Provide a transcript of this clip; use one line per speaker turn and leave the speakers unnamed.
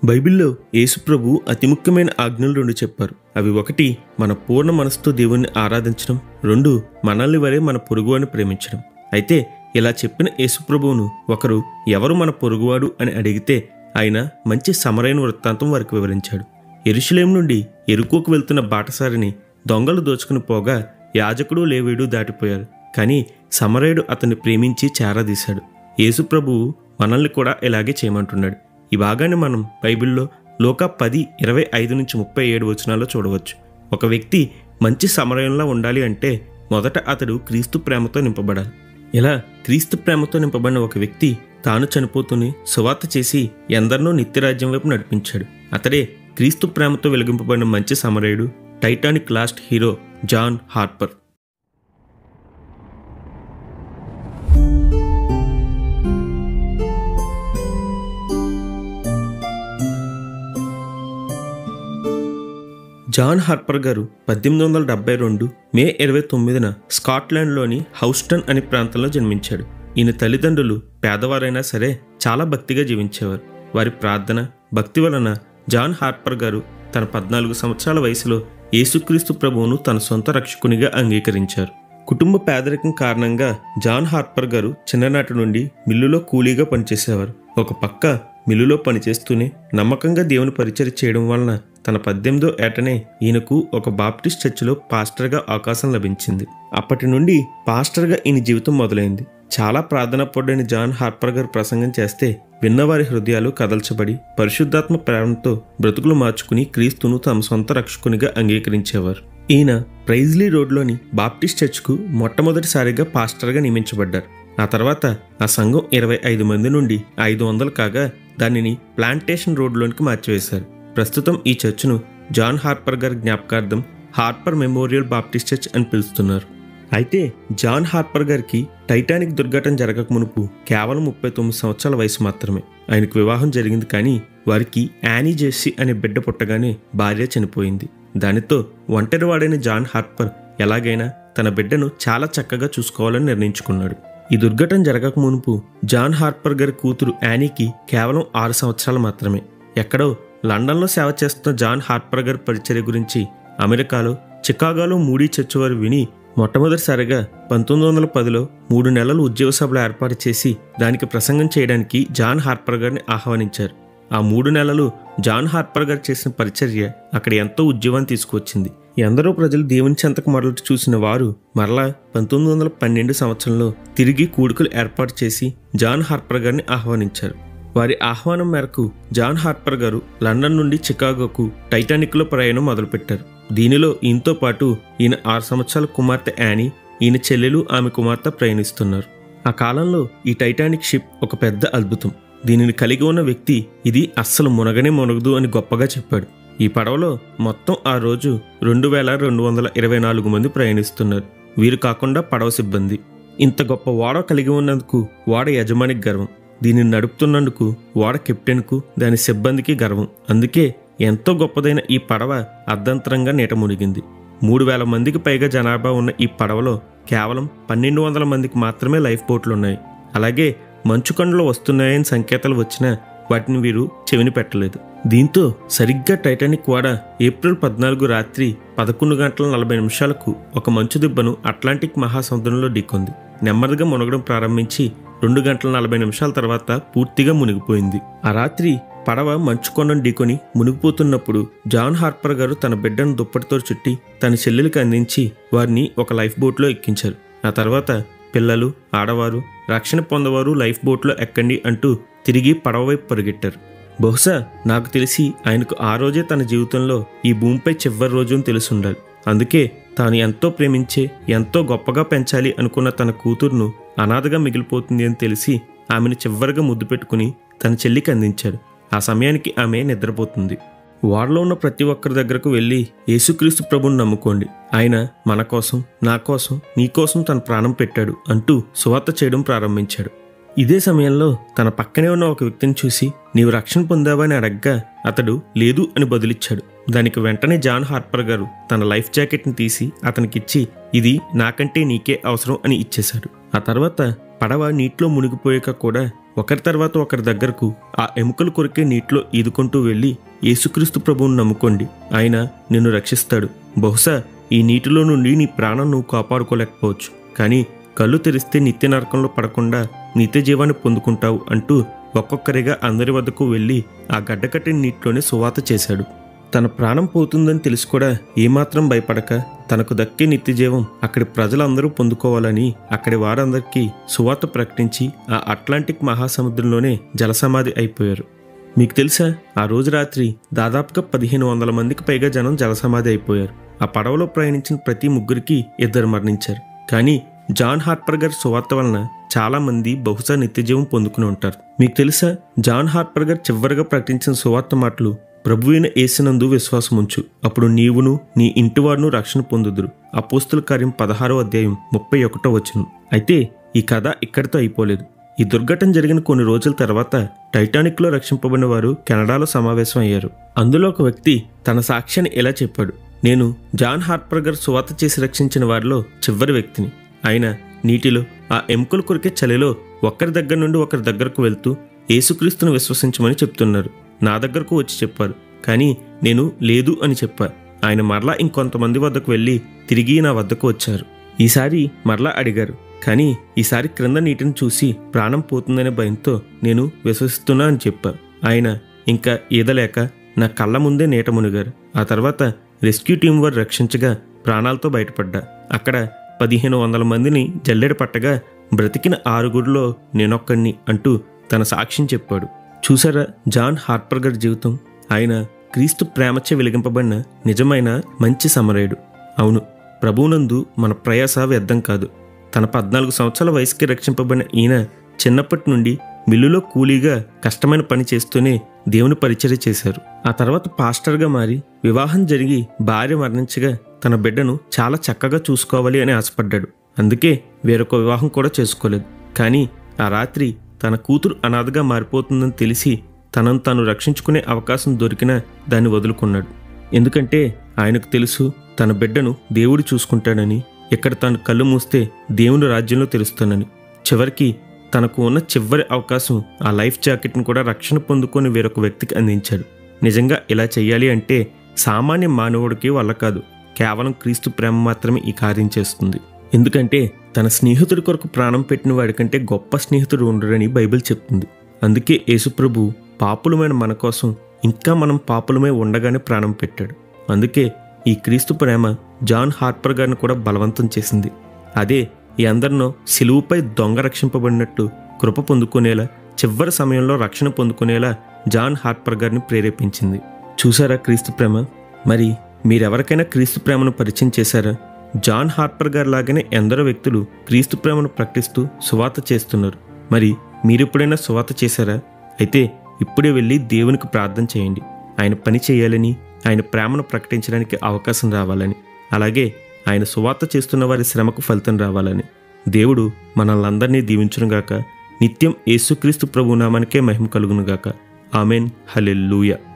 బైబిల్లో యేసుప్రభు అతి ముఖ్యమైన ఆజ్ఞలు రెండు చెప్పారు అవి ఒకటి మన పూర్ణ మనసుతో దేవుణ్ణి ఆరాధించడం రెండు మనల్ని వరే మన పొరుగువాడిని ప్రేమించడం అయితే ఇలా చెప్పిన యేసుప్రభువును ఒకరు ఎవరు మన పొరుగువాడు అని అడిగితే ఆయన మంచి సమరైన వృత్తాంతం వారికి వివరించాడు ఎరుషులేం నుండి ఎరుకోకు వెళ్తున్న బాటసారిని దొంగలు దోచుకుని పోగా యాజకుడు లేవీడు దాటిపోయారు కానీ సమరయుడు అతన్ని ప్రేమించి చేరదీశాడు యేసుప్రభువు మనల్ని కూడా ఇలాగే చేయమంటున్నాడు ఈ భాగాన్ని మనం బైబిల్లో లోక పది ఇరవై ఐదు నుంచి ముప్పై ఏడు వచనాల్లో చూడవచ్చు ఒక వ్యక్తి మంచి సమరయంలో ఉండాలి అంటే మొదట అతడు క్రీస్తు ప్రేమతో నింపబడాలి ఇలా క్రీస్తు ప్రేమతో నింపబడిన ఒక వ్యక్తి తాను చనిపోతూనే సువార్త చేసి ఎందరినో నిత్యరాజ్యం వైపు నడిపించాడు అతడే క్రీస్తు ప్రేమతో వెలిగింపబడిన మంచి సమరయుడు Titanic last hero John Harper John Harper గారు పద్దెనిమిది వందల డెబ్బై రెండు మే ఇరవై తొమ్మిదిన స్కాట్లాండ్లోని హౌస్టన్ అనే ప్రాంతంలో జన్మించాడు ఈయన తల్లిదండ్రులు పేదవారైనా సరే చాలా భక్తిగా జీవించేవారు వారి ప్రార్థన భక్తి వలన జాన్ హార్పర్ గారు తన పద్నాలుగు సంవత్సరాల వయసులో యేసుక్రీస్తు ప్రభువును తన సొంత రక్షకునిగా అంగీకరించారు కుటుంబ పేదరికం కారణంగా జాన్ హార్పర్ గారు చిన్ననాటి నుండి మిల్లులో కూలీగా పనిచేసేవారు ఒక పక్క మిల్లులో పనిచేస్తూనే నమ్మకంగా దేవుని పరిచయం చేయడం వలన తన పద్దెనిమిదో ఏటనే ఈయనకు ఒక బాప్టిస్ట్ చర్చిలో పాస్టర్గా అవకాశం లభించింది అప్పటి నుండి పాస్టర్గా ఈయన జీవితం మొదలైంది చాలా ప్రార్థన పొడైన జాన్ హార్పర్ గారు ప్రసంగం చేస్తే విన్నవారి హృదయాలు కదల్చబడి పరిశుద్ధాత్మ ప్రేరణతో బ్రతుకులు మార్చుకుని క్రీస్తును తమ సొంత రక్షకునిగా అంగీకరించేవారు ఈయన ప్రైజ్లీ రోడ్లోని బాప్టిస్ట్ చర్చ్కు మొట్టమొదటిసారిగా పాస్టర్గా నియమించబడ్డారు ఆ తర్వాత ఆ సంఘం ఇరవై ఐదు మంది నుండి ఐదు వందలు కాగా దానిని ప్లాంటేషన్ రోడ్లోనికి మార్చివేశారు ప్రస్తుతం ఈ చర్చ్ను జాన్ హార్పర్ గారి జ్ఞాపకార్థం హార్పర్ మెమోరియల్ బాప్టిస్ట్ చర్చ్ అని పిలుస్తున్నారు అయితే జాన్ హార్పర్ గారికి టైటానిక్ దుర్ఘటన జరగక మునుపు కేవలం ముప్పై తొమ్మిది సంవత్సరాల వయసు మాత్రమే ఆయనకు వివాహం జరిగింది కానీ వారికి యానీ జెస్సీ అనే బిడ్డ పుట్టగానే భార్య చనిపోయింది దానితో ఒంటరివాడైన జాన్ హార్పర్ ఎలాగైనా తన బిడ్డను చాలా చక్కగా చూసుకోవాలని నిర్ణయించుకున్నాడు ఈ దుర్ఘటన జరగక మునుపు జాన్ హార్పర్ గారి కూతురు యానీకి కేవలం ఆరు సంవత్సరాలు మాత్రమే ఎక్కడో లండన్లో సేవ చేస్తున్న జాన్ హార్పర్ గారి పరిచర్య గురించి అమెరికాలో చికాగోలో మూడీ చర్చ్ వారు విని మొట్టమొదటిసారిగా పంతొమ్మిది వందల పదిలో మూడు నెలలు ఉద్యోగ సభలు ఏర్పాటు చేసి దానికి ప్రసంగం చేయడానికి జాన్ హార్పర్ గారిని ఆహ్వానించారు ఆ మూడు నెలలు జాన్ హార్పర్ గారు చేసిన పరిచర్య అక్కడ ఎంతో ఉద్యోగం తీసుకువచ్చింది ఎందరో ప్రజలు దేవుని చెంతకు మొదలు చూసిన వారు మరలా పంతొమ్మిది వందల పన్నెండు సంవత్సరంలో తిరిగి కూడుకలు ఏర్పాటు చేసి జాన్ హార్పర్ గారిని ఆహ్వానించారు వారి ఆహ్వానం మేరకు జాన్ హార్పర్ గారు లండన్ నుండి చికాగోకు టైటానిక్లో ప్రయాణం మొదలుపెట్టారు దీనిలో ఈయనతో పాటు ఈయన ఆరు సంవత్సరాల కుమార్తె యానీ ఈయన చెల్లెలు ఆమె కుమార్తె ప్రయాణిస్తున్నారు ఆ కాలంలో ఈ టైటానిక్ షిప్ ఒక పెద్ద అద్భుతం దీనిని కలిగి ఉన్న వ్యక్తి ఇది అస్సలు మునగనే మునగదు అని గొప్పగా చెప్పాడు ఈ పడవలో మొత్తం ఆ రోజు రెండు వేల రెండు వందల ఇరవై నాలుగు మంది ప్రయాణిస్తున్నారు వీరు కాకుండా పడవ సిబ్బంది ఇంత గొప్ప ఓడ కలిగి ఉన్నందుకు ఓడ యజమానికి గర్వం దీనిని నడుపుతున్నందుకు ఓడ కెప్టెన్కు దాని సిబ్బందికి గర్వం అందుకే ఎంతో గొప్పదైన ఈ పడవ అర్ధంతరంగా నీట మునిగింది మూడు వేల మందికి పైగా జనాభా ఉన్న ఈ పడవలో కేవలం పన్నెండు వందల మందికి మాత్రమే లైఫ్ బోట్లు ఉన్నాయి అలాగే మంచుకొండలు వస్తున్నాయని సంకేతాలు వచ్చినా వాటిని వీరు చెవిని పెట్టలేదు దీంతో సరిగ్గా టైటానిక్ వాడ ఏప్రిల్ పద్నాలుగు రాత్రి పదకొండు గంటల నలభై నిమిషాలకు ఒక మంచు దిబ్బను అట్లాంటిక్ మహాసముద్రంలో ఢీకొంది నెమ్మదిగా మునగడం ప్రారంభించి రెండు గంటల నలభై నిమిషాల తర్వాత పూర్తిగా మునిగిపోయింది ఆ రాత్రి పడవ మంచుకొండను ఢీకొని మునిగిపోతున్నప్పుడు జాన్ హార్పర్ గారు తన బిడ్డను దుప్పటితో చుట్టి తన చెల్లెలికి అందించి వారిని ఒక లైఫ్ బోట్లో ఎక్కించారు ఆ తర్వాత పిల్లలు ఆడవారు రక్షణ పొందవారు లైఫ్ బోట్లో ఎక్కండి అంటూ తిరిగి పడవ వైపు పరిగెట్టారు బహుశా నాకు తెలిసి ఆయనకు ఆ రోజే తన జీవితంలో ఈ భూమిపై చివరి రోజు అని తెలుసుండాలి అందుకే తాను ఎంతో ప్రేమించే ఎంతో గొప్పగా పెంచాలి అనుకున్న తన కూతుర్ను అనాథగా మిగిలిపోతుంది అని తెలిసి ఆమెను చివరిగా ముద్దు పెట్టుకుని తన చెల్లికి అందించాడు ఆ సమయానికి ఆమె నిద్రపోతుంది వాడలో ఉన్న ప్రతి ఒక్కరి దగ్గరకు వెళ్ళి యేసుక్రీస్తు ప్రభుని నమ్ముకోండి ఆయన మన కోసం నా కోసం నీ కోసం తన ప్రాణం పెట్టాడు అంటూ సువార్త చేయడం ప్రారంభించాడు ఇదే సమయంలో తన పక్కనే ఉన్న ఒక వ్యక్తిని చూసి నీవు రక్షణ పొందావా అని అడగ్గా అతడు లేదు అని బదులిచ్చాడు దానికి వెంటనే జాన్ హార్పర్ గారు తన లైఫ్ జాకెట్ని తీసి అతనికిచ్చి ఇది నాకంటే నీకే అవసరం అని ఇచ్చేశాడు ఆ తర్వాత పడవ నీటిలో మునిగిపోయాక కూడా ఒకరి తర్వాత ఒకరి దగ్గరకు ఆ ఎముకలు కొరికే నీటిలో ఈదుకుంటూ వెళ్ళి యేసుక్రీస్తు ప్రభువును నమ్ముకోండి ఆయన నిన్ను రక్షిస్తాడు బహుశా ఈ నీటిలో నుండి నీ ప్రాణం నువ్వు కాపాడుకోలేకపోవచ్చు కానీ కళ్ళు తెరిస్తే నిత్య నరకంలో పడకుండా నిత్య జీవాన్ని పొందుకుంటావు అంటూ ఒక్కొక్కరిగా అందరి వద్దకు వెళ్ళి ఆ గడ్డకట్టిన నీటిలోనే సువాత చేశాడు తన ప్రాణం పోతుందని తెలిసి కూడా ఏమాత్రం భయపడక తనకు దక్కే నిత్యజీవం అక్కడి ప్రజలందరూ పొందుకోవాలని అక్కడి వారందరికీ సువార్త ప్రకటించి ఆ అట్లాంటిక్ మహాసముద్రంలోనే జలసమాధి అయిపోయారు మీకు తెలుసా ఆ రోజు రాత్రి దాదాపుగా పదిహేను వందల మందికి పైగా జనం జలసమాధి అయిపోయారు ఆ పడవలో ప్రయాణించిన ప్రతి ముగ్గురికి ఇద్దరు మరణించారు కానీ జాన్ హార్పర్ గారి సువార్త వలన చాలా మంది బహుశా నిత్యజీవం పొందుకుని ఉంటారు మీకు తెలుసా జాన్ హార్పర్ గారు చివరిగా ప్రకటించిన సువార్త మాటలు ప్రభువైన యేసునందు విశ్వాసం ఉంచు అప్పుడు నీవును నీ ఇంటివారును రక్షణ పొందుదురు అపోస్తుల కార్యం పదహారో అధ్యాయం ముప్పై ఒకటో వచనం అయితే ఈ కథ ఇక్కడితో అయిపోలేదు ఈ దుర్ఘటన జరిగిన కొన్ని రోజుల తర్వాత టైటానిక్లో రక్షింపబడిన వారు కెనడాలో సమావేశం అయ్యారు అందులో ఒక వ్యక్తి తన సాక్ష్యాన్ని ఇలా చెప్పాడు నేను జాన్ హార్పర్ గారు సువాత చేసి రక్షించిన వారిలో చివరి వ్యక్తిని ఆయన నీటిలో ఆ ఎముకలు కొరికే చలిలో ఒకరి దగ్గర నుండి ఒకరి దగ్గరకు వెళ్తూ యేసుక్రీస్తును విశ్వసించమని చెప్తున్నారు నా దగ్గరకు వచ్చి చెప్పారు కానీ నేను లేదు అని చెప్పా ఆయన మరలా ఇంకొంతమంది వద్దకు వెళ్ళి తిరిగి నా వద్దకు వచ్చారు ఈసారి మరలా అడిగారు కానీ ఈసారి క్రింద నీటిని చూసి ప్రాణం పోతుందనే భయంతో నేను విశ్వసిస్తున్నా అని చెప్పా ఆయన ఇంకా ఈదలేక నా కళ్ళ ముందే నీట మునిగారు ఆ తర్వాత రెస్క్యూ టీం వారు రక్షించగా ప్రాణాలతో బయటపడ్డా అక్కడ పదిహేను వందల మందిని జల్లెడ పట్టగా బ్రతికిన ఆరుగురిలో నేనొక్కడిని అంటూ తన సాక్ష్యం చెప్పాడు చూసారా జాన్ హార్పర్ గారి జీవితం ఆయన క్రీస్తు ప్రేమచే వెలిగింపబడిన నిజమైన మంచి సమరయుడు అవును ప్రభువునందు మన ప్రయాస వ్యర్థం కాదు తన పద్నాలుగు సంవత్సరాల వయసుకి రక్షింపబడిన ఈయన చిన్నప్పటి నుండి మిల్లులో కూలీగా కష్టమైన పని చేస్తూనే దేవుని పరిచర్య చేశారు ఆ తర్వాత పాస్టర్గా మారి వివాహం జరిగి భార్య మరణించగా తన బిడ్డను చాలా చక్కగా చూసుకోవాలి అని ఆశపడ్డాడు అందుకే వేరొక వివాహం కూడా చేసుకోలేదు కానీ ఆ రాత్రి తన కూతురు అనాథగా మారిపోతుందని తెలిసి తనను తాను రక్షించుకునే అవకాశం దొరికినా దాన్ని వదులుకున్నాడు ఎందుకంటే ఆయనకు తెలుసు తన బిడ్డను దేవుడు చూసుకుంటాడని ఇక్కడ తాను కళ్ళు మూస్తే దేవుని రాజ్యంలో తెలుస్తానని చివరికి తనకు ఉన్న చివరి అవకాశం ఆ లైఫ్ జాకెట్ను కూడా రక్షణ పొందుకొని వేరొక వ్యక్తికి అందించాడు నిజంగా ఇలా చెయ్యాలి అంటే సామాన్య మానవుడికి వల్ల కాదు కేవలం క్రీస్తు ప్రేమ మాత్రమే ఈ కార్యం చేస్తుంది ఎందుకంటే తన స్నేహితుడి కొరకు ప్రాణం పెట్టిన వాడికంటే గొప్ప స్నేహితుడు ఉండడని బైబిల్ చెప్తుంది అందుకే యేసుప్రభు పాపులమైన మన కోసం ఇంకా మనం పాపులమై ఉండగానే ప్రాణం పెట్టాడు అందుకే ఈ క్రీస్తు ప్రేమ జాన్ హార్పర్ గారిని కూడా బలవంతం చేసింది అదే ఈ అందరినో సిలువుపై దొంగ రక్షింపబడినట్టు కృప పొందుకునేలా చివరి సమయంలో రక్షణ పొందుకునేలా జాన్ హార్పర్ గారిని ప్రేరేపించింది చూసారా క్రీస్తు ప్రేమ మరి మీరెవరికైనా క్రీస్తు ప్రేమను పరిచయం చేశారా జాన్ హార్పర్ గారి లాగానే ఎందరో వ్యక్తులు క్రీస్తు ప్రేమను ప్రకటిస్తూ సువాత చేస్తున్నారు మరి మీరెప్పుడైనా సువాత చేశారా అయితే ఇప్పుడే వెళ్ళి దేవునికి ప్రార్థన చేయండి ఆయన పని చేయాలని ఆయన ప్రేమను ప్రకటించడానికి అవకాశం రావాలని అలాగే ఆయన సువార్త చేస్తున్న వారి శ్రమకు ఫలితం రావాలని దేవుడు మనల్నందరినీ దీవించునుగాక నిత్యం యేసుక్రీస్తు ప్రభు నామానికే మహిమ కలుగునుగాక ఆమెన్ హలెల్లూయా